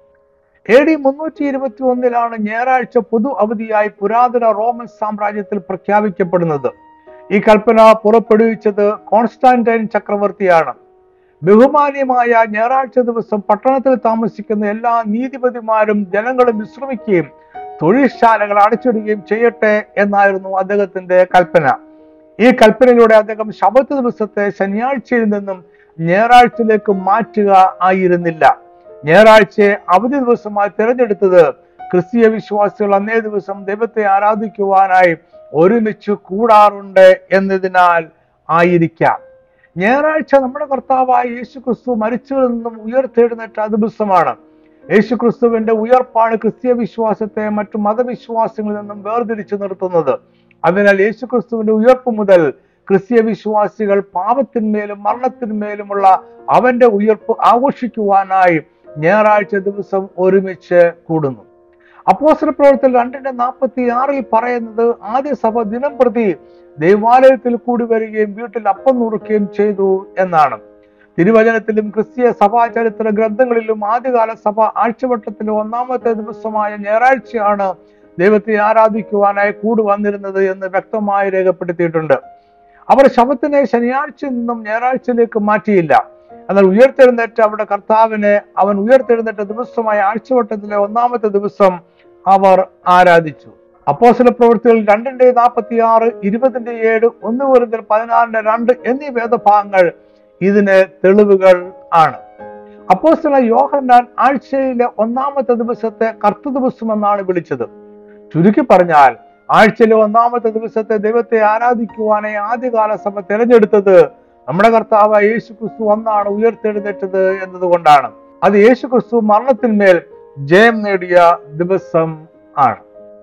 എ ഡി മുന്നൂറ്റി ഇരുപത്തി ഒന്നിലാണ് ഞായറാഴ്ച പൊതു അവധിയായി പുരാതന റോമൻ സാമ്രാജ്യത്തിൽ പ്രഖ്യാപിക്കപ്പെടുന്നത് ഈ കൽപ്പന പുറപ്പെടുവിച്ചത് കോൺസ്റ്റാന്റൈൻ ചക്രവർത്തിയാണ് ബഹുമാന്യമായ ഞായറാഴ്ച ദിവസം പട്ടണത്തിൽ താമസിക്കുന്ന എല്ലാ നീതിപതിമാരും ജനങ്ങളും വിശ്രമിക്കുകയും തൊഴിൽശാലകൾ അടച്ചിടുകയും ചെയ്യട്ടെ എന്നായിരുന്നു അദ്ദേഹത്തിന്റെ കൽപ്പന ഈ കൽപ്പനയിലൂടെ അദ്ദേഹം ശബത്ത് ദിവസത്തെ ശനിയാഴ്ചയിൽ നിന്നും ഞായറാഴ്ചയിലേക്ക് മാറ്റുക ആയിരുന്നില്ല ഞായറാഴ്ചയെ അവധി ദിവസമായി തിരഞ്ഞെടുത്തത് ക്രിസ്തീയ വിശ്വാസികൾ അന്നേ ദിവസം ദൈവത്തെ ആരാധിക്കുവാനായി ഒരുമിച്ച് കൂടാറുണ്ട് എന്നതിനാൽ ആയിരിക്കാം ഞായറാഴ്ച നമ്മുടെ കർത്താവായ യേശു ക്രിസ്തു മരിച്ചവരിൽ നിന്നും ഉയർത്തെഴുന്നേറ്റ ദിവസമാണ് യേശു ക്രിസ്തുവിന്റെ ഉയർപ്പാണ് ക്രിസ്തീയ വിശ്വാസത്തെ മറ്റു മതവിശ്വാസങ്ങളിൽ നിന്നും വേർതിരിച്ചു നിർത്തുന്നത് അതിനാൽ യേശു ക്രിസ്തുവിന്റെ ഉയർപ്പ് മുതൽ ക്രിസ്തീയ വിശ്വാസികൾ പാപത്തിന്മേലും മരണത്തിന്മേലുമുള്ള അവന്റെ ഉയർപ്പ് ആഘോഷിക്കുവാനായി ഞായറാഴ്ച ദിവസം ഒരുമിച്ച് കൂടുന്നു അപ്പോസ്റ്റല പ്രവർത്തനം രണ്ടിന്റെ നാൽപ്പത്തി ആറിൽ പറയുന്നത് ആദ്യ സഭ ദിനം പ്രതി ദൈവാലയത്തിൽ കൂടി വരികയും വീട്ടിൽ അപ്പം നുറുക്കുകയും ചെയ്തു എന്നാണ് തിരുവചനത്തിലും ക്രിസ്തീയ സഭാചരിത്ര ഗ്രന്ഥങ്ങളിലും ആദ്യകാല സഭ ആഴ്ചവട്ടത്തിലെ ഒന്നാമത്തെ ദിവസമായ ഞായറാഴ്ചയാണ് ദൈവത്തെ ആരാധിക്കുവാനായി കൂടി വന്നിരുന്നത് എന്ന് വ്യക്തമായി രേഖപ്പെടുത്തിയിട്ടുണ്ട് അവർ ശബത്തിനെ ശനിയാഴ്ചയിൽ നിന്നും ഞായറാഴ്ചയിലേക്ക് മാറ്റിയില്ല എന്നാൽ ഉയർത്തെഴുന്നേറ്റ അവരുടെ കർത്താവിനെ അവൻ ഉയർത്തെഴുന്നേറ്റ ദിവസമായ ആഴ്ചവട്ടത്തിലെ ഒന്നാമത്തെ ദിവസം അവർ ആരാധിച്ചു അപ്പോസല പ്രവൃത്തികൾ രണ്ടിന്റെ നാൽപ്പത്തി ആറ് ഇരുപതിന്റെ ഏഴ് ഒന്ന് പോലത്തിൽ പതിനാറിന്റെ രണ്ട് എന്നീ വേദഭാഗങ്ങൾ ഇതിന് തെളിവുകൾ ആണ് അപ്പോസ്തല യോഹന്നാൻ ആഴ്ചയിലെ ഒന്നാമത്തെ ദിവസത്തെ കർത്തൃ ദിവസം എന്നാണ് വിളിച്ചത് ചുരുക്കി പറഞ്ഞാൽ ആഴ്ചയിലെ ഒന്നാമത്തെ ദിവസത്തെ ദൈവത്തെ ആരാധിക്കുവാനായി ആദ്യകാല സഭ തിരഞ്ഞെടുത്തത് നമ്മുടെ കർത്താവ് യേശു ക്രിസ്തു ഒന്നാണ് ഉയർത്തെഴുന്നേറ്റത് എന്നതുകൊണ്ടാണ് അത് യേശു ക്രിസ്തു മരണത്തിന്മേൽ ജയം നേടിയ ദിവസം ആണ്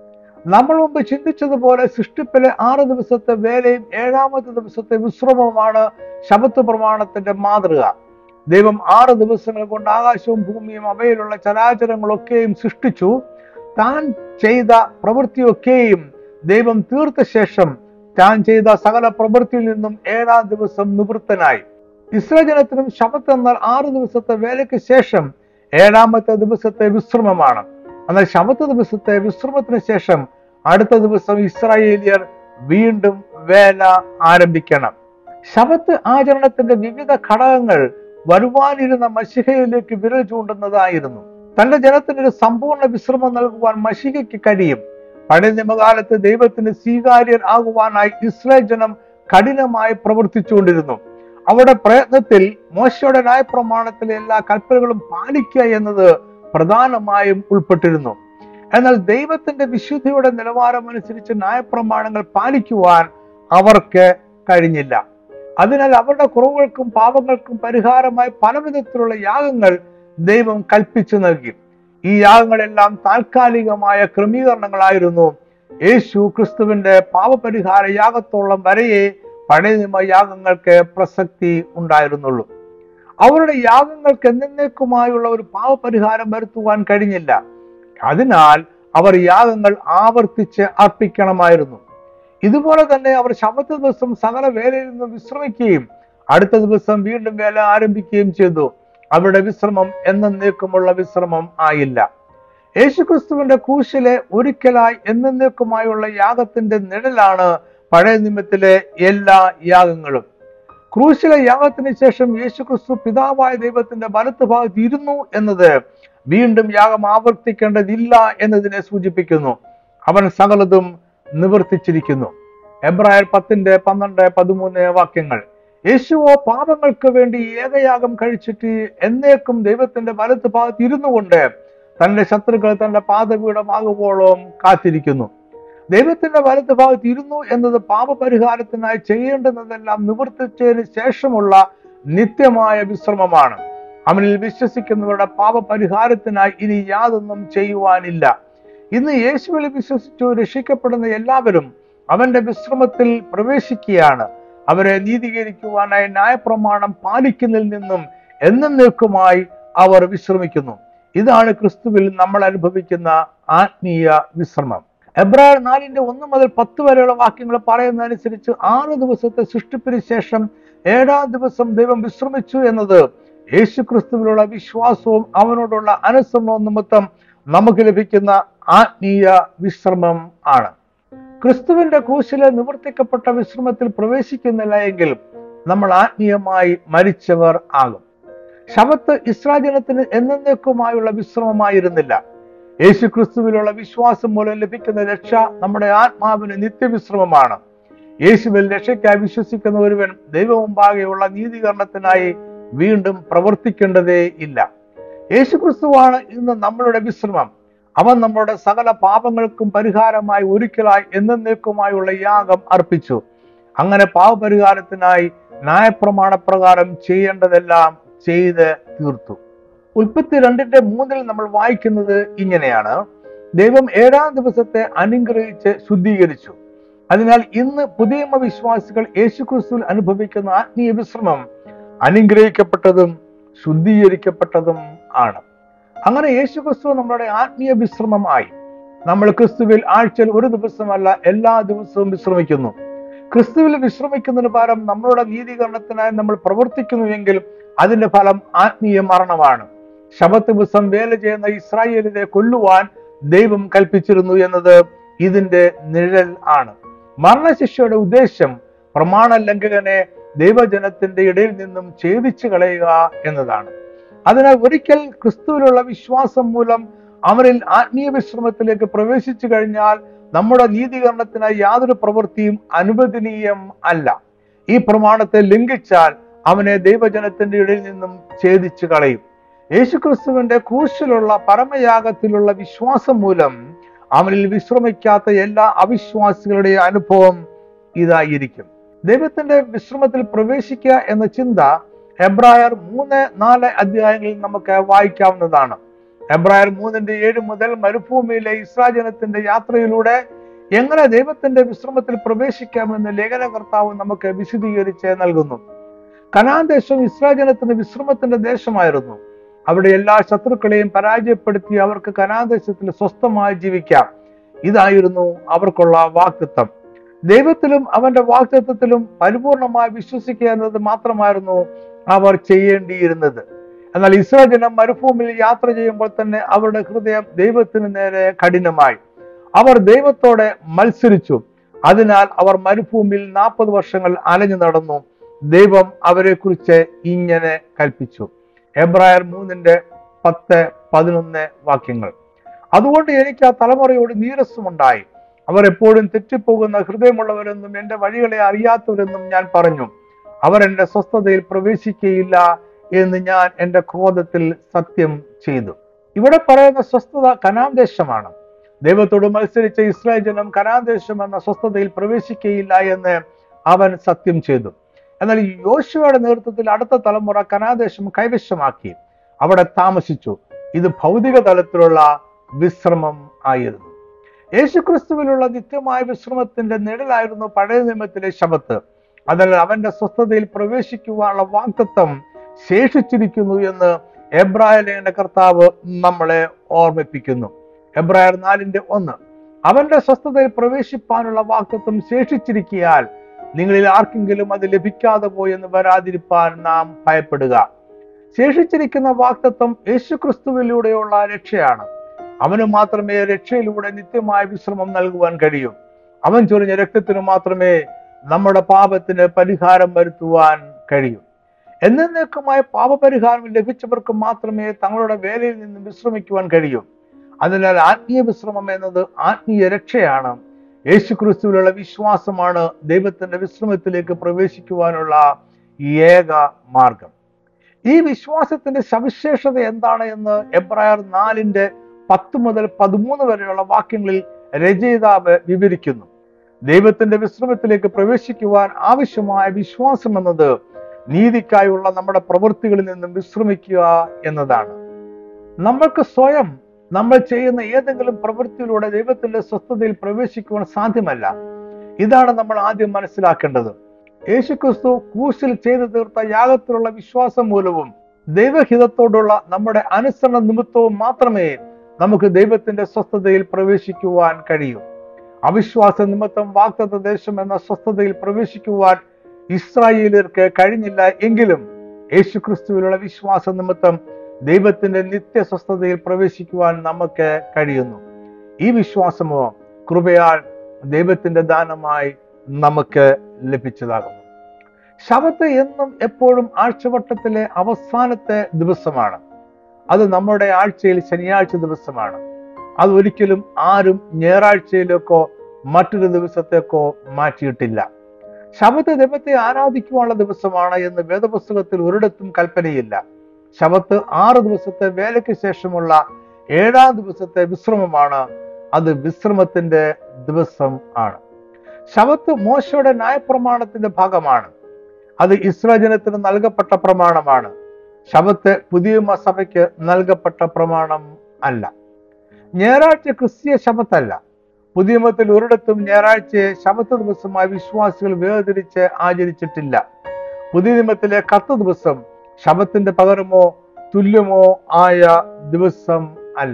നമ്മൾ മുമ്പ് ചിന്തിച്ചതുപോലെ സൃഷ്ടിപ്പിലെ ആറ് ദിവസത്തെ വേലയും ഏഴാമത്തെ ദിവസത്തെ വിശ്രമവുമാണ് ശബത്ത് പ്രമാണത്തിന്റെ മാതൃക ദൈവം ആറ് ദിവസങ്ങൾ കൊണ്ട് ആകാശവും ഭൂമിയും അവയിലുള്ള ചരാചരങ്ങളൊക്കെയും സൃഷ്ടിച്ചു താൻ ചെയ്ത പ്രവൃത്തിയൊക്കെയും ദൈവം തീർത്ത ശേഷം താൻ ചെയ്ത സകല പ്രവൃത്തിയിൽ നിന്നും ഏഴാം ദിവസം നിവൃത്തനായി ഇസ്രജനത്തിനും ശബത്ത് എന്നാൽ ആറ് ദിവസത്തെ വേലയ്ക്ക് ശേഷം ഏഴാമത്തെ ദിവസത്തെ വിശ്രമമാണ് എന്നാൽ ശബത്ത് ദിവസത്തെ വിശ്രമത്തിന് ശേഷം അടുത്ത ദിവസം ഇസ്രായേലിയർ വീണ്ടും വേല ആരംഭിക്കണം ശബത്ത് ആചരണത്തിന്റെ വിവിധ ഘടകങ്ങൾ വരുവാനിരുന്ന മഷിഹയിലേക്ക് വിരൽ ചൂണ്ടുന്നതായിരുന്നു തന്റെ ജനത്തിന് ഒരു സമ്പൂർണ്ണ വിശ്രമം നൽകുവാൻ മഷികയ്ക്ക് കഴിയും പഴയ നിയമകാലത്ത് ദൈവത്തിന് സ്വീകാര്യർ ആകുവാനായി ഇസ്രായേൽ ജനം കഠിനമായി പ്രവർത്തിച്ചുകൊണ്ടിരുന്നു അവരുടെ പ്രയത്നത്തിൽ മോശയുടെ ന്യായപ്രമാണത്തിലെ എല്ലാ കൽപ്പനകളും പാലിക്കുക എന്നത് പ്രധാനമായും ഉൾപ്പെട്ടിരുന്നു എന്നാൽ ദൈവത്തിന്റെ വിശുദ്ധിയുടെ നിലവാരം അനുസരിച്ച് ന്യായപ്രമാണങ്ങൾ പാലിക്കുവാൻ അവർക്ക് കഴിഞ്ഞില്ല അതിനാൽ അവരുടെ കുറവുകൾക്കും പാപങ്ങൾക്കും പരിഹാരമായി പല വിധത്തിലുള്ള യാഗങ്ങൾ ദൈവം കൽപ്പിച്ചു നൽകി ഈ യാഗങ്ങളെല്ലാം താൽക്കാലികമായ ക്രമീകരണങ്ങളായിരുന്നു യേശു ക്രിസ്തുവിന്റെ പാപപരിഹാര യാഗത്തോളം വരെയേ പഴയ നിയമ യാഗങ്ങൾക്ക് പ്രസക്തി ഉണ്ടായിരുന്നുള്ളൂ അവരുടെ യാഗങ്ങൾക്ക് എന്നേക്കുമായുള്ള ഒരു പാവപരിഹാരം വരുത്തുവാൻ കഴിഞ്ഞില്ല അതിനാൽ അവർ യാഗങ്ങൾ ആവർത്തിച്ച് അർപ്പിക്കണമായിരുന്നു ഇതുപോലെ തന്നെ അവർ ശബത്ത് ദിവസം സകല വേലയിൽ നിന്ന് വിശ്രമിക്കുകയും അടുത്ത ദിവസം വീണ്ടും വേല ആരംഭിക്കുകയും ചെയ്തു അവരുടെ വിശ്രമം എന്നേക്കുമുള്ള വിശ്രമം ആയില്ല യേശുക്രിസ്തുവിന്റെ ക്രൂശിലെ ഒരിക്കലായി എന്നേക്കുമായുള്ള യാഗത്തിന്റെ നിഴലാണ് പഴയ നിയമത്തിലെ എല്ലാ യാഗങ്ങളും ക്രൂശിലെ യാഗത്തിന് ശേഷം യേശുക്രിസ്തു പിതാവായ ദൈവത്തിന്റെ വലത്ത് ഭാഗത്ത് ഇരുന്നു എന്നത് വീണ്ടും യാഗം ആവർത്തിക്കേണ്ടതില്ല എന്നതിനെ സൂചിപ്പിക്കുന്നു അവൻ സകലതും നിവർത്തിച്ചിരിക്കുന്നു എബ്രായർ പത്തിന്റെ പന്ത്രണ്ട് പതിമൂന്ന് വാക്യങ്ങൾ യേശുവോ പാപങ്ങൾക്ക് വേണ്ടി ഏകയാഗം കഴിച്ചിട്ട് എന്നേക്കും ദൈവത്തിന്റെ വലത്ത് ഭാഗത്ത് ഇരുന്നു കൊണ്ട് തന്റെ ശത്രുക്കൾ തന്റെ പാദപീഠമാകുമ്പോഴും കാത്തിരിക്കുന്നു ദൈവത്തിന്റെ വലത്ത് ഭാഗത്ത് ഇരുന്നു എന്നത് പാപപരിഹാരത്തിനായി ചെയ്യേണ്ടുന്നതെല്ലാം നിവർത്തിച്ചതിന് ശേഷമുള്ള നിത്യമായ വിശ്രമമാണ് അവനിൽ വിശ്വസിക്കുന്നവരുടെ പാപപരിഹാരത്തിനായി ഇനി യാതൊന്നും ചെയ്യുവാനില്ല ഇന്ന് യേശുവിൽ വിശ്വസിച്ചു രക്ഷിക്കപ്പെടുന്ന എല്ലാവരും അവന്റെ വിശ്രമത്തിൽ പ്രവേശിക്കുകയാണ് അവരെ നീതീകരിക്കുവാനായി ന്യായപ്രമാണം പാലിക്കുന്നതിൽ നിന്നും എന്നേക്കുമായി അവർ വിശ്രമിക്കുന്നു ഇതാണ് ക്രിസ്തുവിൽ നമ്മൾ അനുഭവിക്കുന്ന ആത്മീയ വിശ്രമം എബ്രായർ നാലിന്റെ ഒന്ന് മുതൽ പത്ത് വരെയുള്ള വാക്യങ്ങൾ പറയുന്നതനുസരിച്ച് ആറ് ദിവസത്തെ സൃഷ്ടിപ്പിന് ശേഷം ഏഴാം ദിവസം ദൈവം വിശ്രമിച്ചു എന്നത് യേശു ക്രിസ്തുവിലുള്ള വിശ്വാസവും അവനോടുള്ള അനുസരണവും നിമിത്തം നമുക്ക് ലഭിക്കുന്ന ആത്മീയ വിശ്രമം ആണ് ക്രിസ്തുവിന്റെ ക്രൂശിലെ നിവർത്തിക്കപ്പെട്ട വിശ്രമത്തിൽ പ്രവേശിക്കുന്നില്ല എങ്കിൽ നമ്മൾ ആത്മീയമായി മരിച്ചവർ ആകും ശബത്ത് ഇസ്രാജനത്തിന് എന്നേക്കുമായുള്ള വിശ്രമമായിരുന്നില്ല യേശു ക്രിസ്തുവിലുള്ള വിശ്വാസം മൂലം ലഭിക്കുന്ന രക്ഷ നമ്മുടെ ആത്മാവിന് നിത്യവിശ്രമമാണ് യേശുവിൽ രക്ഷയ്ക്കായി വിശ്വസിക്കുന്ന ഒരുവൻ ദൈവമുമ്പാകെയുള്ള നീതീകരണത്തിനായി വീണ്ടും പ്രവർത്തിക്കേണ്ടതേ ഇല്ല യേശു ക്രിസ്തുവാണ് ഇന്ന് നമ്മളുടെ വിശ്രമം അവൻ നമ്മുടെ സകല പാപങ്ങൾക്കും പരിഹാരമായി ഒരിക്കലായി എന്നേക്കുമായുള്ള യാഗം അർപ്പിച്ചു അങ്ങനെ പാവപരിഹാരത്തിനായി ന്യായപ്രമാണപ്രകാരം ചെയ്യേണ്ടതെല്ലാം ചെയ്ത് തീർത്തു ഉൽപ്പത്തി രണ്ടിന്റെ മൂന്നിൽ നമ്മൾ വായിക്കുന്നത് ഇങ്ങനെയാണ് ദൈവം ഏഴാം ദിവസത്തെ അനുഗ്രഹിച്ച് ശുദ്ധീകരിച്ചു അതിനാൽ ഇന്ന് പുതിയ വിശ്വാസികൾ യേശുക്രിസ്തുവിൽ അനുഭവിക്കുന്ന ആത്മീയ വിശ്രമം അനുഗ്രഹിക്കപ്പെട്ടതും ശുദ്ധീകരിക്കപ്പെട്ടതും ആണ് അങ്ങനെ യേശുക്രിസ്തു നമ്മുടെ ആത്മീയ വിശ്രമമായി നമ്മൾ ക്രിസ്തുവിൽ ആഴ്ചയിൽ ഒരു ദിവസമല്ല എല്ലാ ദിവസവും വിശ്രമിക്കുന്നു ക്രിസ്തുവിൽ വിശ്രമിക്കുന്നതിന് പകരം നമ്മളുടെ നീതീകരണത്തിനായി നമ്മൾ പ്രവർത്തിക്കുന്നുവെങ്കിൽ അതിന്റെ ഫലം ആത്മീയ മരണമാണ് ശബത്ത് ദിവസം വേല ചെയ്യുന്ന ഇസ്രായേലിനെ കൊല്ലുവാൻ ദൈവം കൽപ്പിച്ചിരുന്നു എന്നത് ഇതിന്റെ നിഴൽ ആണ് മരണശിക്ഷയുടെ ഉദ്ദേശം പ്രമാണ ലംഘകനെ ദൈവജനത്തിന്റെ ഇടയിൽ നിന്നും ഛേദിച്ചു കളയുക എന്നതാണ് അതിനാൽ ഒരിക്കൽ ക്രിസ്തുവിലുള്ള വിശ്വാസം മൂലം അവരിൽ ആത്മീയ വിശ്രമത്തിലേക്ക് പ്രവേശിച്ചു കഴിഞ്ഞാൽ നമ്മുടെ നീതീകരണത്തിനായി യാതൊരു പ്രവൃത്തിയും അനുവദനീയം അല്ല ഈ പ്രമാണത്തെ ലംഘിച്ചാൽ അവനെ ദൈവജനത്തിന്റെ ഇടയിൽ നിന്നും ഛേദിച്ചു കളയും യേശുക്രിസ്തുവിന്റെ ക്രൂശിലുള്ള പരമയാഗത്തിലുള്ള വിശ്വാസം മൂലം അവനിൽ വിശ്രമിക്കാത്ത എല്ലാ അവിശ്വാസികളുടെയും അനുഭവം ഇതായിരിക്കും ദൈവത്തിന്റെ വിശ്രമത്തിൽ പ്രവേശിക്കുക എന്ന ചിന്ത എബ്രായർ മൂന്ന് നാല് അധ്യായങ്ങളിൽ നമുക്ക് വായിക്കാവുന്നതാണ് എബ്രായർ മൂന്നിന്റെ ഏഴ് മുതൽ മരുഭൂമിയിലെ ഇസ്രാജനത്തിന്റെ യാത്രയിലൂടെ എങ്ങനെ ദൈവത്തിന്റെ വിശ്രമത്തിൽ പ്രവേശിക്കാമെന്ന് ലേഖനകർത്താവ് നമുക്ക് വിശദീകരിച്ച് നൽകുന്നു കനാൻ ദേശം ഇസ്രാജനത്തിന്റെ വിശ്രമത്തിന്റെ ദേശമായിരുന്നു അവിടെ എല്ലാ ശത്രുക്കളെയും പരാജയപ്പെടുത്തി അവർക്ക് കനാൻ ദേശത്തിൽ സ്വസ്ഥമായി ജീവിക്കാം ഇതായിരുന്നു അവർക്കുള്ള വാക്തത്വം ദൈവത്തിലും അവന്റെ വാക്തത്വത്തിലും പരിപൂർണമായി വിശ്വസിക്കുക എന്നത് മാത്രമായിരുന്നു അവർ ചെയ്യേണ്ടിയിരുന്നത് എന്നാൽ ഇസ്രായേൽ ജനം മരുഭൂമിയിൽ യാത്ര ചെയ്യുമ്പോൾ തന്നെ അവരുടെ ഹൃദയം ദൈവത്തിന് നേരെ കഠിനമായി അവർ ദൈവത്തോടെ മത്സരിച്ചു അതിനാൽ അവർ മരുഭൂമിയിൽ നാൽപ്പത് വർഷങ്ങൾ അലഞ്ഞു നടന്നു ദൈവം അവരെ കുറിച്ച് ഇങ്ങനെ കൽപ്പിച്ചു എബ്രായർ മൂന്നിന്റെ പത്ത് പതിനൊന്ന് വാക്യങ്ങൾ അതുകൊണ്ട് എനിക്ക് ആ തലമുറയോട് നീരസമുണ്ടായി അവർ എപ്പോഴും തെറ്റിപ്പോകുന്ന ഹൃദയമുള്ളവരെന്നും എന്റെ വഴികളെ അറിയാത്തവരെന്നും ഞാൻ പറഞ്ഞു അവർ എന്റെ സ്വസ്ഥതയിൽ പ്രവേശിക്കുകയില്ല എന്ന് ഞാൻ എന്റെ ക്രോധത്തിൽ സത്യം ചെയ്തു ഇവിടെ പറയുന്ന സ്വസ്ഥത കനാൻ ദേശമാണ് ദൈവത്തോട് മത്സരിച്ച ഇസ്രായേൽ ജനം കനാൻ ദേശം എന്ന സ്വസ്ഥതയിൽ പ്രവേശിക്കുകയില്ല എന്ന് അവൻ സത്യം ചെയ്തു എന്നാൽ യോശുവയുടെ നേതൃത്വത്തിൽ അടുത്ത തലമുറ കനാദേശം കൈവശമാക്കി അവിടെ താമസിച്ചു ഇത് ഭൗതിക തലത്തിലുള്ള വിശ്രമം ആയിരുന്നു യേശുക്രിസ്തുവിലുള്ള നിത്യമായ വിശ്രമത്തിന്റെ നിഴലായിരുന്നു പഴയ നിയമത്തിലെ ശബത്ത് അതിനാൽ അവന്റെ സ്വസ്ഥതയിൽ പ്രവേശിക്കുവാനുള്ള വാക്തത്വം ശേഷിച്ചിരിക്കുന്നു എന്ന് എബ്രായ ലേഖന കർത്താവ് നമ്മളെ ഓർമ്മിപ്പിക്കുന്നു എബ്രായർ നാലിന്റെ ഒന്ന് അവന്റെ സ്വസ്ഥതയിൽ പ്രവേശിപ്പാനുള്ള വാക്തത്വം ശേഷിച്ചിരിക്കിയാൽ നിങ്ങളിൽ ആർക്കെങ്കിലും അത് ലഭിക്കാതെ പോയെന്ന് വരാതിരിപ്പാൻ നാം ഭയപ്പെടുക ശേഷിച്ചിരിക്കുന്ന വാക്തത്വം യേശുക്രിസ്തുവിലൂടെയുള്ള രക്ഷയാണ് അവന് മാത്രമേ രക്ഷയിലൂടെ നിത്യമായ വിശ്രമം നൽകുവാൻ കഴിയൂ അവൻ ചൊരിഞ്ഞ രക്തത്തിന് മാത്രമേ നമ്മുടെ പാപത്തിന് പരിഹാരം വരുത്തുവാൻ കഴിയൂ എന്നേക്കുമായ പാപപരിഹാരം ലഭിച്ചവർക്ക് മാത്രമേ തങ്ങളുടെ വേലയിൽ നിന്ന് വിശ്രമിക്കുവാൻ കഴിയൂ അതിനാൽ ആത്മീയ വിശ്രമം എന്നത് ആത്മീയ രക്ഷയാണ് യേശുക്രിസ്തുവിലുള്ള വിശ്വാസമാണ് ദൈവത്തിന്റെ വിശ്രമത്തിലേക്ക് പ്രവേശിക്കുവാനുള്ള ഏക മാർഗം ഈ വിശ്വാസത്തിന്റെ സവിശേഷത എന്താണ് എന്ന് എബ്രായർ നാലിന്റെ പത്ത് മുതൽ പതിമൂന്ന് വരെയുള്ള വാക്യങ്ങളിൽ രചയിതാവ് വിവരിക്കുന്നു ദൈവത്തിന്റെ വിശ്രമത്തിലേക്ക് പ്രവേശിക്കുവാൻ ആവശ്യമായ വിശ്വാസം എന്നത് നീതിക്കായുള്ള നമ്മുടെ പ്രവൃത്തികളിൽ നിന്നും വിശ്രമിക്കുക എന്നതാണ് നമ്മൾക്ക് സ്വയം നമ്മൾ ചെയ്യുന്ന ഏതെങ്കിലും പ്രവൃത്തിയിലൂടെ ദൈവത്തിന്റെ സ്വസ്ഥതയിൽ പ്രവേശിക്കുവാൻ സാധ്യമല്ല ഇതാണ് നമ്മൾ ആദ്യം മനസ്സിലാക്കേണ്ടത് യേശുക്രിസ്തു ക്രൂശിൽ ചെയ്തു തീർത്ത യാഗത്തിലുള്ള വിശ്വാസം മൂലവും ദൈവഹിതത്തോടുള്ള നമ്മുടെ അനുസരണ നിമിത്തവും മാത്രമേ നമുക്ക് ദൈവത്തിന്റെ സ്വസ്ഥതയിൽ പ്രവേശിക്കുവാൻ കഴിയൂ അവിശ്വാസ നിമിത്തം വാഗ്ദത്ത ദേശം എന്ന സ്വസ്ഥതയിൽ പ്രവേശിക്കുവാൻ ഇസ്രായേലിയർക്ക് കഴിഞ്ഞില്ല എങ്കിലും യേശുക്രിസ്തുവിലുള്ള വിശ്വാസ നിമിത്തം ദൈവത്തിന്റെ നിത്യ സ്വസ്ഥതയിൽ പ്രവേശിക്കുവാൻ നമുക്ക് കഴിയുന്നു ഈ വിശ്വാസമോ കൃപയാൽ ദൈവത്തിന്റെ ദാനമായി നമുക്ക് ലഭിച്ചതാകുന്നു ശബത്ത് എന്നും എപ്പോഴും ആഴ്ചവട്ടത്തിലെ അവസാനത്തെ ദിവസമാണ് അത് നമ്മുടെ ആഴ്ചയിൽ ശനിയാഴ്ച ദിവസമാണ് അത് ഒരിക്കലും ആരും ഞായറാഴ്ചയിലേക്കോ മറ്റൊരു ദിവസത്തേക്കോ മാറ്റിയിട്ടില്ല ശബത്ത് ദൈവത്തെ ആരാധിക്കുവാനുള്ള ദിവസമാണ് എന്ന് വേദപുസ്തകത്തിൽ ഒരിടത്തും കൽപ്പനയില്ല ശബത്ത് ആറ് ദിവസത്തെ വേലയ്ക്ക് ശേഷമുള്ള ഏഴാം ദിവസത്തെ വിശ്രമമാണ് അത് വിശ്രമത്തിന്റെ ദിവസം ആണ് ശബത്ത് മോശയുടെ ന്യായപ്രമാണത്തിന്റെ ഭാഗമാണ് അത് ഇസ്രാജനത്തിന് നൽകപ്പെട്ട പ്രമാണമാണ് ശബത്ത് പുതിയ സഭയ്ക്ക് നൽകപ്പെട്ട പ്രമാണം അല്ല ഞായറാഴ്ച ക്രിസ്തീയ ശബത്തല്ല പുതിയ മതത്തിൽ ഒരിടത്തും ഞായറാഴ്ചയെ ശബത്ത് ദിവസമായി വിശ്വാസികൾ വേർതിരിച്ച് ആചരിച്ചിട്ടില്ല പുതിയ നിയമത്തിലെ കത്ത് ദിവസം ശബത്തിന്റെ പകരമോ തുല്യമോ ആയ ദിവസം അല്ല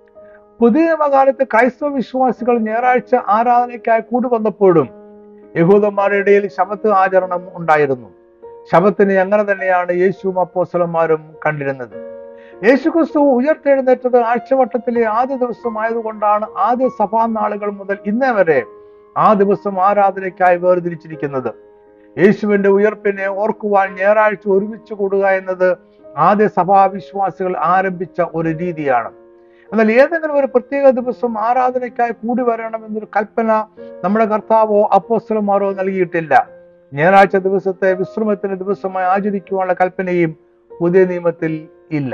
പുതിയ നിയമകാലത്ത് ക്രൈസ്തവ വിശ്വാസികൾ ഞായറാഴ്ച ആരാധനയ്ക്കായി കൂടി വന്നപ്പോഴും യഹൂദന്മാരുടെ ഇടയിൽ ശബത്ത് ആചരണം ഉണ്ടായിരുന്നു ശബത്തിനെ അങ്ങനെ തന്നെയാണ് യേശുവും അപ്പോസ്തലന്മാരും കണ്ടിരുന്നത് യേശുക്രിസ്തു ഉയർത്തെഴുന്നേറ്റത് ആഴ്ചവട്ടത്തിലെ ആദ്യ ദിവസമായതുകൊണ്ടാണ് ആദ്യ സഭാ നാളുകൾ മുതൽ ഇന്നേ വരെ ആ ദിവസം ആരാധനയ്ക്കായി വേർതിരിച്ചിരിക്കുന്നത് യേശുവിന്റെ ഉയർപ്പിനെ ഓർക്കുവാൻ ഞായറാഴ്ച ഒരുമിച്ച് കൂടുക എന്നത് ആദ്യ സഭാവിശ്വാസികൾ ആരംഭിച്ച ഒരു രീതിയാണ് എന്നാൽ ഏതെങ്കിലും ഒരു പ്രത്യേക ദിവസം ആരാധനയ്ക്കായി കൂടി വരണം എന്നൊരു കൽപ്പന നമ്മുടെ കർത്താവോ അപ്പോസ്തലന്മാരോ നൽകിയിട്ടില്ല ഞായറാഴ്ച ദിവസത്തെ വിശ്രമത്തിന്റെ ദിവസമായി ആചരിക്കുവാനുള്ള കൽപ്പനയും പുതിയ നിയമത്തിൽ ഇല്ല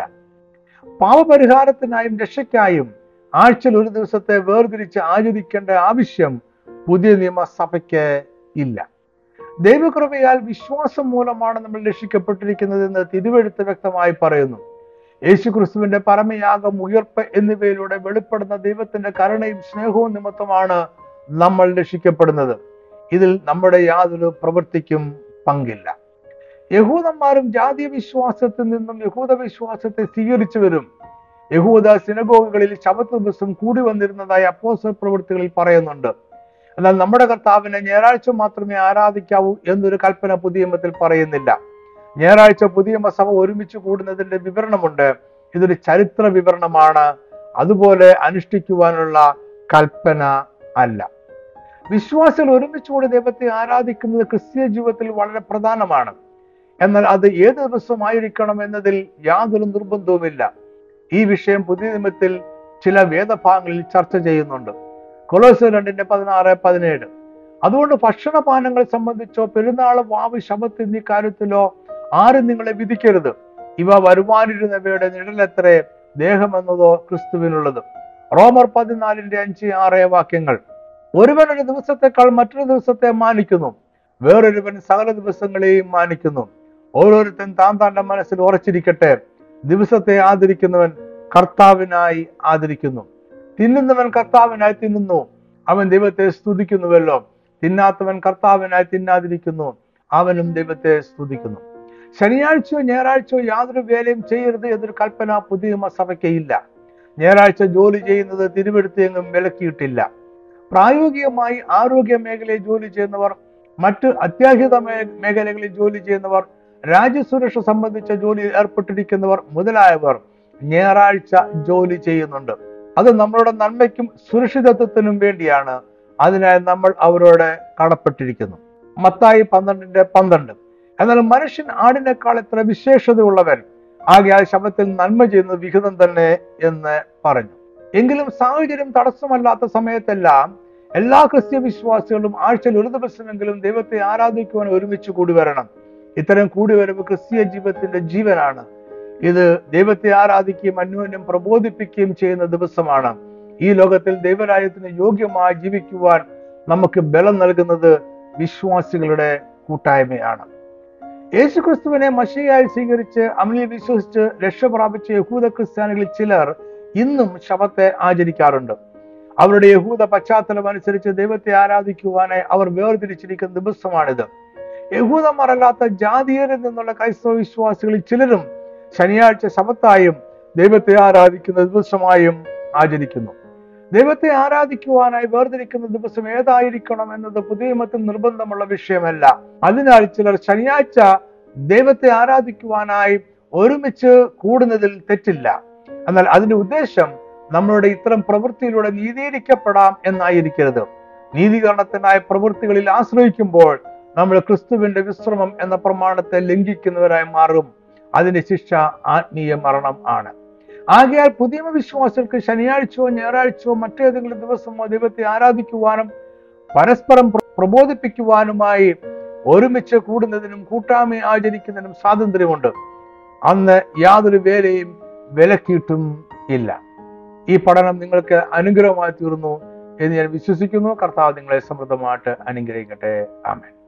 പാവപരിഹാരത്തിനായും രക്ഷയ്ക്കായും ആഴ്ചയിൽ ഒരു ദിവസത്തെ വേർതിരിച്ച് ആചരിക്കേണ്ട ആവശ്യം പുതിയ നിയമസഭയ്ക്ക് ഇല്ല ദൈവകൃപയാൽ വിശ്വാസം മൂലമാണ് നമ്മൾ രക്ഷിക്കപ്പെട്ടിരിക്കുന്നത് എന്ന് തിരുവെഴുത്ത് വ്യക്തമായി പറയുന്നു യേശു ക്രിസ്തുവിന്റെ പരമയാഗം ഉയർപ്പ് എന്നിവയിലൂടെ വെളിപ്പെടുന്ന ദൈവത്തിന്റെ കരുണയും സ്നേഹവും നിമിത്തമാണ് നമ്മൾ രക്ഷിക്കപ്പെടുന്നത് ഇതിൽ നമ്മുടെ യാതൊരു പ്രവൃത്തിക്കും പങ്കില്ല യഹൂദന്മാരും ജാതീയ വിശ്വാസത്തിൽ നിന്നും യഹൂദ വിശ്വാസത്തെ സ്വീകരിച്ചവരും യഹൂദ സിനഗോഗുകളിൽ ശബത്ത് ദിവസം കൂടി വന്നിരുന്നതായി അപ്പോസ്റ്റൽ പ്രവൃത്തികളിൽ പറയുന്നുണ്ട് എന്നാൽ നമ്മുടെ കർത്താവിനെ ഞായറാഴ്ച മാത്രമേ ആരാധിക്കാവൂ എന്നൊരു കൽപ്പന പുതിയ നിയമത്തിൽ പറയുന്നില്ല ഞായറാഴ്ച പുതിയ സഭ ഒരുമിച്ച് കൂടുന്നതിന്റെ വിവരണമുണ്ട് ഇതൊരു ചരിത്ര വിവരണമാണ് അതുപോലെ അനുഷ്ഠിക്കുവാനുള്ള കൽപ്പന അല്ല വിശ്വാസികൾ ഒരുമിച്ച് കൂടി ദൈവത്തെ ആരാധിക്കുന്നത് ക്രിസ്തീയ ജീവിതത്തിൽ വളരെ പ്രധാനമാണ് എന്നാൽ അത് ഏത് ദിവസമായിരിക്കണം എന്നതിൽ യാതൊരു നിർബന്ധവുമില്ല ഈ വിഷയം പുതിയ നിയമത്തിൽ ചില വേദഭാഗങ്ങളിൽ ചർച്ച ചെയ്യുന്നുണ്ട് കൊലോസ് രണ്ടിന്റെ പതിനാറ് പതിനേഴ് അതുകൊണ്ട് ഭക്ഷണപാനങ്ങൾ സംബന്ധിച്ചോ പെരുന്നാൾ വാവ് ശബത്ത് എന്നീ കാര്യത്തിലോ ആരും നിങ്ങളെ വിധിക്കരുത് ഇവ വരുവാനിരുന്നവയുടെ നിഴലത്രേ ദേഹമെന്നതോ ക്രിസ്തുവിനുള്ളത് റോമർ പതിനാലിന്റെ അഞ്ച് ആറ് വാക്യങ്ങൾ ഒരുവൻ ഒരു ദിവസത്തെക്കാൾ മറ്റൊരു ദിവസത്തെ മാനിക്കുന്നു വേറൊരുവൻ സകല ദിവസങ്ങളെയും മാനിക്കുന്നു ഓരോരുത്തൻ താൻ തന്റെ മനസ്സിൽ ഉറച്ചിരിക്കട്ടെ ദിവസത്തെ ആദരിക്കുന്നവൻ കർത്താവിനായി ആദരിക്കുന്നു തിന്നുന്നവൻ കർത്താവിനായി തിന്നുന്നു അവൻ ദൈവത്തെ സ്തുതിക്കുന്നുവല്ലോ തിന്നാത്തവൻ കർത്താവിനായി തിന്നാതിരിക്കുന്നു അവനും ദൈവത്തെ സ്തുതിക്കുന്നു ശനിയാഴ്ചയോ ഞായറാഴ്ചയോ യാതൊരു വേലയും ചെയ്യരുത് എന്നൊരു കൽപ്പന പുതിയ സഭയ്ക്ക് ഇല്ല ഞായറാഴ്ച ജോലി ചെയ്യുന്നത് തിരുവെടുത്തെങ്ങും വിലക്കിയിട്ടില്ല പ്രായോഗികമായി ആരോഗ്യ മേഖലയിൽ ജോലി ചെയ്യുന്നവർ മറ്റ് അത്യാഹിത മേഖലകളിൽ ജോലി ചെയ്യുന്നവർ രാജ്യസുരക്ഷ സംബന്ധിച്ച ജോലിയിൽ ഏർപ്പെട്ടിരിക്കുന്നവർ മുതലായവർ ഞായറാഴ്ച ജോലി ചെയ്യുന്നുണ്ട് അത് നമ്മളുടെ നന്മയ്ക്കും സുരക്ഷിതത്വത്തിനും വേണ്ടിയാണ് അതിനായി നമ്മൾ അവരോട് കടപ്പെട്ടിരിക്കുന്നു മത്തായി പന്ത്രണ്ടിന്റെ പന്ത്രണ്ട് എന്നാൽ മനുഷ്യൻ ആടിനേക്കാൾ എത്ര വിശേഷതയുള്ളവൻ ആകയാൽ ശബത്തിൽ നന്മ ചെയ്യുന്നത് വിഹിതം തന്നെ എന്ന് പറഞ്ഞു എങ്കിലും സാഹചര്യം തടസ്സമല്ലാത്ത സമയത്തെല്ലാം എല്ലാ ക്രിസ്ത്യ വിശ്വാസികളും ആഴ്ചയിൽ ഒരു ദിവസമെങ്കിലും ദൈവത്തെ ആരാധിക്കുവാൻ ഒരുമിച്ച് കൂടി വരണം ഇത്തരം കൂടിവരവ് ക്രിസ്തീയ ജീവിതത്തിന്റെ ജീവനാണ് ഇത് ദൈവത്തെ ആരാധിക്കുകയും അന്യോന്യം പ്രബോധിപ്പിക്കുകയും ചെയ്യുന്ന ദിവസമാണ് ഈ ലോകത്തിൽ ദൈവരാജ്യത്തിന് യോഗ്യമായി ജീവിക്കുവാൻ നമുക്ക് ബലം നൽകുന്നത് വിശ്വാസികളുടെ കൂട്ടായ്മയാണ് യേശുക്രിസ്തുവിനെ മഷിയായി സ്വീകരിച്ച് അമലിൽ വിശ്വസിച്ച് രക്ഷ പ്രാപിച്ച യഹൂദ ക്രിസ്ത്യാനികളിൽ ചിലർ ഇന്നും ശബത്തെ ആചരിക്കാറുണ്ട് അവരുടെ യഹൂദ പശ്ചാത്തലം അനുസരിച്ച് ദൈവത്തെ ആരാധിക്കുവാനായി അവർ വേർതിരിച്ചിരിക്കുന്ന ദിവസമാണിത് യഹൂദന്മാരല്ലാത്ത ജാതീയരിൽ നിന്നുള്ള ക്രൈസ്തവ വിശ്വാസികളിൽ ചിലരും ശനിയാഴ്ച ശബത്തായും ദൈവത്തെ ആരാധിക്കുന്ന ദിവസമായും ആചരിക്കുന്നു ദൈവത്തെ ആരാധിക്കുവാനായി വേർതിരിക്കുന്ന ദിവസം ഏതായിരിക്കണം എന്നത് പുതിയ നിയമത്തിൽ നിർബന്ധമുള്ള വിഷയമല്ല അതിനാൽ ചിലർ ശനിയാഴ്ച ദൈവത്തെ ആരാധിക്കുവാനായി ഒരുമിച്ച് കൂടുന്നതിൽ തെറ്റില്ല എന്നാൽ അതിന്റെ ഉദ്ദേശം നമ്മളുടെ ഇത്തരം പ്രവൃത്തിയിലൂടെ നീതീകരിക്കപ്പെടാം എന്നായിരിക്കരുത് നീതീകരണത്തിനായ പ്രവൃത്തികളിൽ ആശ്രയിക്കുമ്പോൾ നമ്മൾ ക്രിസ്തുവിന്റെ വിശ്രമം എന്ന പ്രമാണത്തെ ലംഘിക്കുന്നവരായി മാറും അതിന്റെ ശിക്ഷ ആത്മീയ മരണം ആണ് ആകയാൽ പുതിയ വിശ്വാസികൾക്ക് ശനിയാഴ്ചയോ ഞായറാഴ്ചയോ മറ്റേതെങ്കിലും ദിവസമോ ദൈവത്തെ ആരാധിക്കുവാനും പരസ്പരം പ്ര- പ്രബോധിപ്പിക്കുവാനുമായി ഒരുമിച്ച് കൂടുന്നതിനും കൂട്ടായ്മ ആചരിക്കുന്നതിനും സ്വാതന്ത്ര്യമുണ്ട് അന്ന് യാതൊരു വേലയും വിലക്കിയിട്ടും ഇല്ല ഈ പഠനം നിങ്ങൾക്ക് അനുഗ്രഹമായി തീർന്നു എന്ന് ഞാൻ വിശ്വസിക്കുന്നു കർത്താവ് നിങ്ങളെ സമൃദ്ധമായിട്ട് അനുഗ്രഹിക്കട്ടെ ആമേൻ